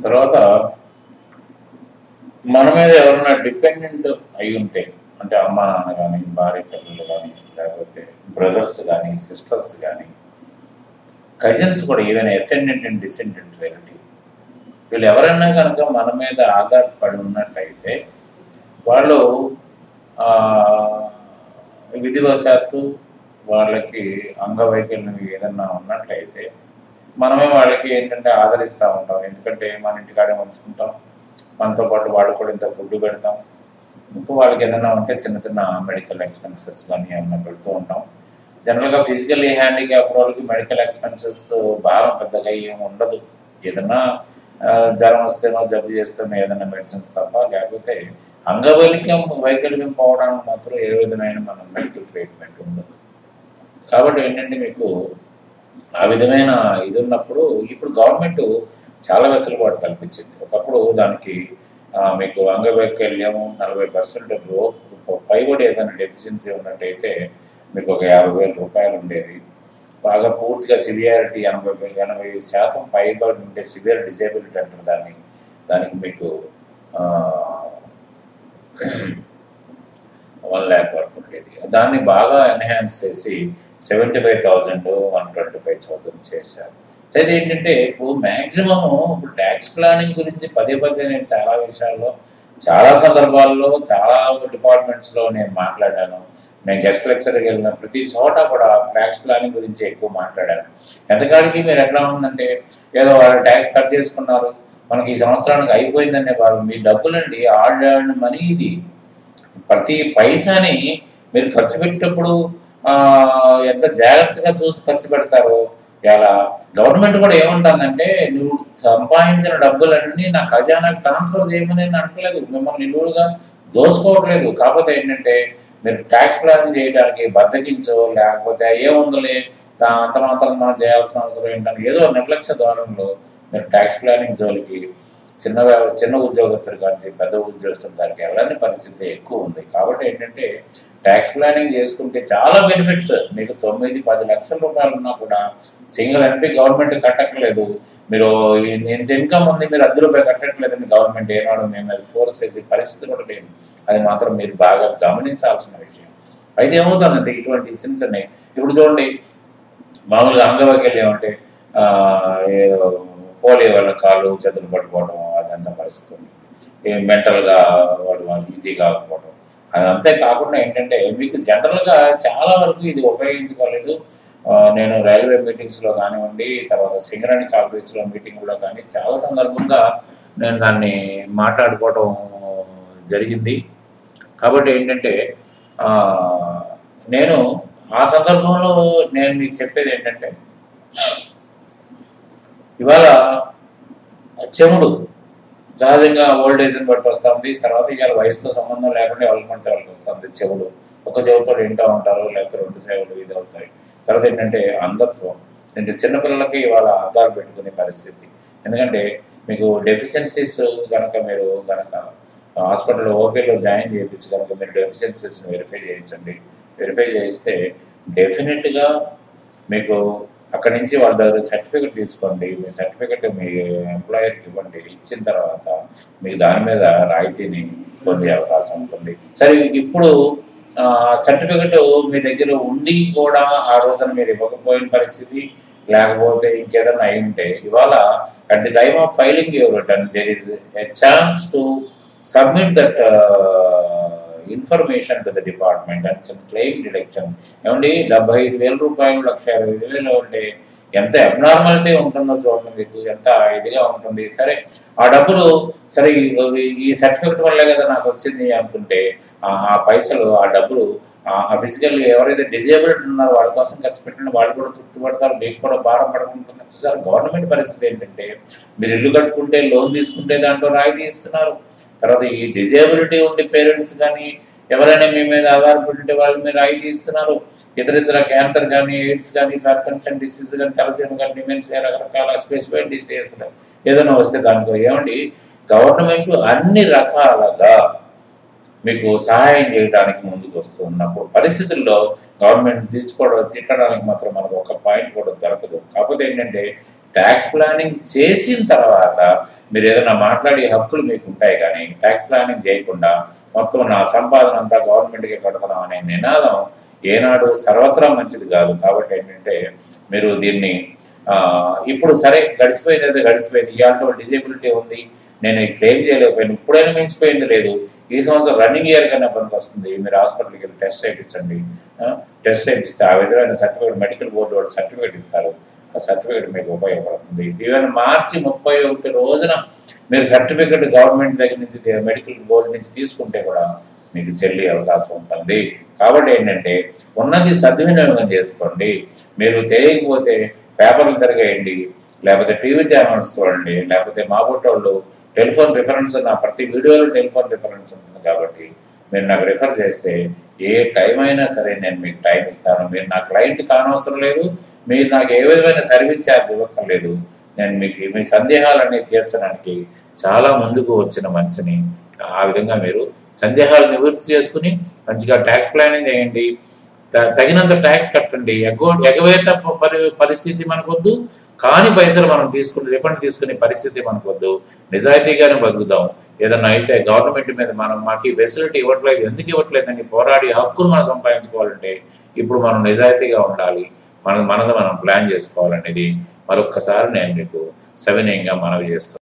తర్వాత మన మీద ఎవరైనా డిపెండెంట్ అయి ఉంటే అంటే అమ్మ నాన్న కానీ భార్య పిల్లలు కానీ లేకపోతే బ్రదర్స్ కానీ సిస్టర్స్ కానీ కజిన్స్ కూడా even ascendant and descendant relative వీళ్ళు ఎవరైనా కనుక మన మీద ఆధారపడి ఉన్నట్టయితే వాళ్ళు ఆ, విధివశాత్తు వాళ్ళకి అంగవైకల్యం ఏదన్నా ఉన్నట్లయితే మనమే వాళ్ళకి ఏంటంటే ఆదరిస్తూ ఉంటాం ఎందుకంటే మన ఇంటికాడే ఉంచుకుంటాం మనతో పాటు వాళ్ళు కూడా ఇంత ఫుడ్ పెడతాం ఇంకా వాళ్ళకి ఏదైనా ఉంటే చిన్న చిన్న మెడికల్ ఎక్స్పెన్సెస్ కానీ ఏమన్నా పెడుతూ ఉంటాం జనరల్గా ఫిజికల్లీ హ్యాండిక్యాప్ వాళ్ళకి మెడికల్ ఎక్స్పెన్సెస్ బాగా పెద్దగా ఏమి ఉండదు ఏదైనా ఆ, జ్వరం వస్తేనో జబ్బు చేస్తేనో ఏదైనా మెడిసిన్స్ తప్ప లేకపోతే అంగవైకల్యం వైకల్యం పోవడానికి మాత్రం ఏ విధమైన మన మెడికల్ ట్రీట్మెంట్ ఉండదు కాబట్టి ఏంటంటే మీకు ఆ విధమైన ఇది ఉన్నప్పుడు ఇప్పుడు గవర్నమెంట్ చాలా వెసులుబాటు కల్పించింది ఒకప్పుడు దానికి ఆ, మీకు అంగవైకల్యం నలభై పర్సెంట్ పైబడి ఏదైనా డెఫిషియన్సీ ఉన్నట్టయితే మీకు ఒక యాభై వేల రూపాయలు ఉండేది బాగా పూర్తిగా సివియారిటీ ఎనభై ఎనభై శాతం పైబడి ఉండే సివియర్ డిసేబిలిటీ అంటారు దాన్ని దానికి మీకు వన్ ల్యాక్ వరకు ఉండేది దాన్ని బాగా ఎన్హాన్స్ చేసి seventy five thousand one twenty five thousand చేశారు అయితే ఏంటంటే ఇప్పుడు మ్యాక్సిమము ఇప్పుడు ట్యాక్స్ ప్లానింగ్ గురించి పదే పదే నేను చాలా విషయాల్లో చాలా సందర్భాల్లో చాలా డిపార్ట్మెంట్స్లో నేను మాట్లాడాను నేను గెస్ట్ లెక్చర్కి వెళ్ళిన ప్రతి చోట కూడా ట్యాక్స్ ప్లానింగ్ గురించి ఎక్కువ మాట్లాడాను ఎంతకాడికి మీరు ఎట్లా ఉందంటే ఏదో వాళ్ళు ట్యాక్స్ కట్ చేసుకున్నారు మనకి ఈ సంవత్సరానికి అయిపోయిందనే వాళ్ళు మీ డబ్బులండి ఆర్డ్ ఎర్న్ మనీ ఇది ప్రతి పైసాని మీరు ఖర్చు పెట్టేటప్పుడు ఆ, ఎంత జాగ్రత్తగా చూసి ఖర్చు పెడతారో ఇలా గవర్నమెంట్ కూడా ఏముంటుందంటే నువ్వు సంపాదించిన డబ్బులన్నీ నా ఖజానాకి ట్రాన్స్ఫర్ చేయమని నేను అంటలేదు మిమ్మల్ని నిలువుగా దోసుకోవట్లేదు కాకపోతే ఏంటంటే మీరు ట్యాక్స్ ప్లానింగ్ చేయడానికి బద్దకించో లేకపోతే ఏముందిలే దా- అంత మాత్రం మనం చేయాల్సిన అవసరం ఏంటని ఏదో నిర్లక్ష్య ధోరణిలో మీరు ట్యాక్స్ ప్లానింగ్ జోలికి చిన్న వ్యాప- చిన్న ఉద్యోగస్తులు కానీ పెద్ద ఉద్యోగస్తుల దానికి వెళ్ళని పరిస్థితి ఎక్కువ ఉంది కాబట్టి ఏంటంటే ట్యాక్స్ ప్లానింగ్ చేసుకుంటే చాలా బెనిఫిట్స్ మీకు తొమ్మిది పది లక్షల రూపాయలు ఉన్నా కూడా సింగిల్ ఎంపీ గవర్నమెంట్ కట్టట్లేదు మీరు ఇన్- ఇంత ఇన్కమ్ ఉంది మీరు అర్ధ రూపాయలు కట్టట్లేదు మీ గవర్నమెంట్ ఏనాడు మేము అది ఫోర్స్ చేసే పరిస్థితి కూడా లేదు అది మాత్రం మీరు బాగా గమనించాల్సిన విషయం అయితే ఏమవుతుందంటే ఇటువంటి చిన్న చిన్న ఇప్పుడు చూడండి మామూలుగా అంగవైకల్యం అంటే ఆ, ఏదో పోలియో వల్ల కాళ్ళు చేతులు పట్టుకోవడం అదంతా పరిస్థితి ఉంటుంది ఏ మెంటల్గా వాళ్ళు వాళ్ళు ఈజీ కాకపోవడం అది అంతే కాకుండా ఏంటంటే మీకు జనరల్గా చాలా వరకు ఇది ఉపయోగించుకోలేదు ఆ, నేను రైల్వే మీటింగ్స్లో కానివ్వండి తర్వాత సింగరాణి కాలరీస్లో మీటింగ్లో కానీ చాలా సందర్భంగా నేను దాన్ని మాట్లాడుకోవడం జరిగింది కాబట్టి ఏంటంటే ఆ, నేను ఆ సందర్భంలో నేను మీకు చెప్పేది ఏంటంటే ఇవాళ చెముడు సహజంగా ఓల్డ్ ఏజ్ని బట్టి వస్తుంది తర్వాత ఇవాళ వయసుతో సంబంధం లేకుండా ఎవరికి పడితే వాళ్ళకి వస్తుంది చెవుడు ఒక చెవుతో వింటూ ఉంటారు లేకపోతే రెండు చెవులు ఇది అవుతాయి తర్వాత ఏంటంటే అంధత్వం అంటే చిన్నపిల్లలకి ఇవాళ అద్దాలు పెట్టుకునే పరిస్థితి ఎందుకంటే మీకు డెఫిషియన్సీస్ కనుక మీరు కనుక హాస్పిటల్లో ఓపీలో జాయిన్ చేయించి కనుక మీరు డెఫిషియన్సీస్ని వెరిఫై చేయించండి వెరిఫై చేయిస్తే డెఫినెట్గా మీకు అక్కడి నుంచి వాళ్ళ దగ్గర సర్టిఫికెట్ తీసుకోండి మీ సర్టిఫికెట్ మీ ఎంప్లాయర్కి ఇవ్వండి ఇచ్చిన తర్వాత మీకు దాని మీద రాయితీని పొందే అవకాశం ఉంటుంది సరే ఇప్పుడు సర్టిఫికెట్ మీ దగ్గర ఉండి కూడా ఆ రోజున మీరు ఇవ్వకపోయిన పరిస్థితి లేకపోతే ఇంకేదైనా అయి ఉంటే ఇవాళ at the time of filing your return there is a chance to submit that information to the department and can claim deduction ఏమండి డెబ్బై ఐదు వేల రూపాయలు లక్ష ఇరవై ఐదు వేలు అంటే ఎంత అబ్నార్మాలిటీ ఉంటుందో చూడండి మీకు ఎంత ఇదిగా ఉంటుంది సరే ఆ డబ్బులు సరే ఈ- ఈ సర్టిఫికెట్ వల్లే కదా నాకు వచ్చింది అనుకుంటే ఆ ఆ పైసలు ఆ డబ్బులు ఆ ఫిజికల్ ఎవరైతే డిజేబుల్డ్ ఉన్నారో వాళ్ళ కోసం ఖర్చు పెట్టిన వాళ్ళు కూడా తృప్తి పడతారు మీకు కూడా భారం పడకుండా చూసారు గవర్నమెంట్ పరిస్థితి ఏంటంటే మీరు ఇల్లు కట్టుకుంటే లోన్ తీసుకుంటే దాంట్లో రాయితీ ఇస్తున్నారు తర్వాత ఈ డిజేబిలిటీ ఉండే పేరెంట్స్ కానీ ఎవరైనా మీ మీద ఆధారపడి ఉంటే వాళ్ళు మీరు రాయితీ ఇస్తున్నారు ఇతర ఇతర క్యాన్సర్ కానీ ఎయిడ్స్ కానీ పార్కన్సన్ డిసీజ్ కానీ తలసీమ కానీ డిమెన్షియా రకరకాల స్పెసిఫైడ్ డిసీజెస్ ఏదైనా వస్తే దానికో ఏమండి గవర్నమెంట్ అన్ని రకాలుగా మీకు సహాయం చేయడానికి ముందుకు వస్తున్నప్పుడు పరిస్థితుల్లో గవర్నమెంట్ తీర్చుకోవడం తిట్టడానికి మాత్రం మనకు ఒక పాయింట్ కూడా దొరకదు కాకపోతే ఏంటంటే ట్యాక్స్ ప్లానింగ్ చేసిన తర్వాత మీరు ఏదైనా మాట్లాడే హక్కులు మీకు ఉంటాయి కానీ ట్యాక్స్ ప్లానింగ్ చేయకుండా మొత్తం నా సంపాదన అంతా గవర్నమెంట్కి కడతాం అనే నినాదం ఏనాడు సర్వత్రా మంచిది కాదు కాబట్టి ఏంటంటే మీరు దీన్ని ఆ, ఇప్పుడు సరే గడిచిపోయింది అయితే గడిచిపోయింది ఇవాళ డిజేబిలిటీ ఉంది నేను క్లెయిమ్ చేయలేకపోయాను ఇప్పుడైనా మించిపోయింది లేదు ఈ సంవత్సరం రన్నింగ్ ఇయర్ కన్నా పనికి వస్తుంది మీరు హాస్పిటల్కి వెళ్ళి టెస్ట్ చేయించండి టెస్ట్ చేయిస్తే ఆ విధమైన సర్టిఫికేట్ మెడికల్ బోర్డు వాళ్ళు సర్టిఫికేట్ ఇస్తారు ఆ సర్టిఫికేట్ మీకు ఉపయోగపడుతుంది ఈవెన్ మార్చి ముప్పై ఒకటి రోజున మీరు సర్టిఫికేట్ గవర్నమెంట్ దగ్గర నుంచి మెడికల్ బోర్డు నుంచి తీసుకుంటే కూడా మీకు చెల్లి అవకాశం ఉంటుంది కాబట్టి ఏంటంటే ఉన్నది సద్వినియోగం చేసుకోండి మీరు తెలియకపోతే పేపర్లు తిరగేయండి లేకపోతే టీవీ ఛానల్స్ చూడండి లేకపోతే మా వాళ్ళు టెలిఫోన్ రిఫరెన్స్ నా ప్రతి వీడియోలో టెలిఫోన్ రిఫరెన్స్ ఉంటుంది కాబట్టి మీరు నాకు రిఫర్ చేస్తే ఏ టైం అయినా సరే నేను మీకు టైం ఇస్తాను మీరు నా క్లయింట్ కానవసరం లేదు మీరు నాకు ఏ విధమైన సర్వీస్ ఛార్జ్ ఇవ్వక్కర్లేదు నేను మీకు మీ సందేహాలన్నీ తీర్చడానికి చాలా ముందుకు వచ్చిన మనిషిని ఆ విధంగా మీరు సందేహాలు నివృత్తి చేసుకుని మంచిగా ట్యాక్స్ ప్లానింగ్ చేయండి త- తగినంత ట్యాక్స్ కట్టండి ఎగో ఎగవేత ప- పరి పరిస్థితి మనకొద్దు కాని పైసలు మనం తీసుకుని రిఫండ్ తీసుకునే పరిస్థితి మనకొద్దు నిజాయితీగానే బతుకుదాం ఏదన్నా అయితే గవర్నమెంట్ మీద మనం మాకు ఈ ఫెసిలిటీ ఇవ్వట్లేదు ఎందుకు ఇవ్వట్లేదని పోరాడి హక్కును మనం సంపాదించుకోవాలంటే ఇప్పుడు మనం నిజాయితీగా ఉండాలి మనం మనది మనం ప్లాన్ చేసుకోవాలనేది మరొక్కసారి నేను మీకు సవినయంగా మనవి చేస్తాను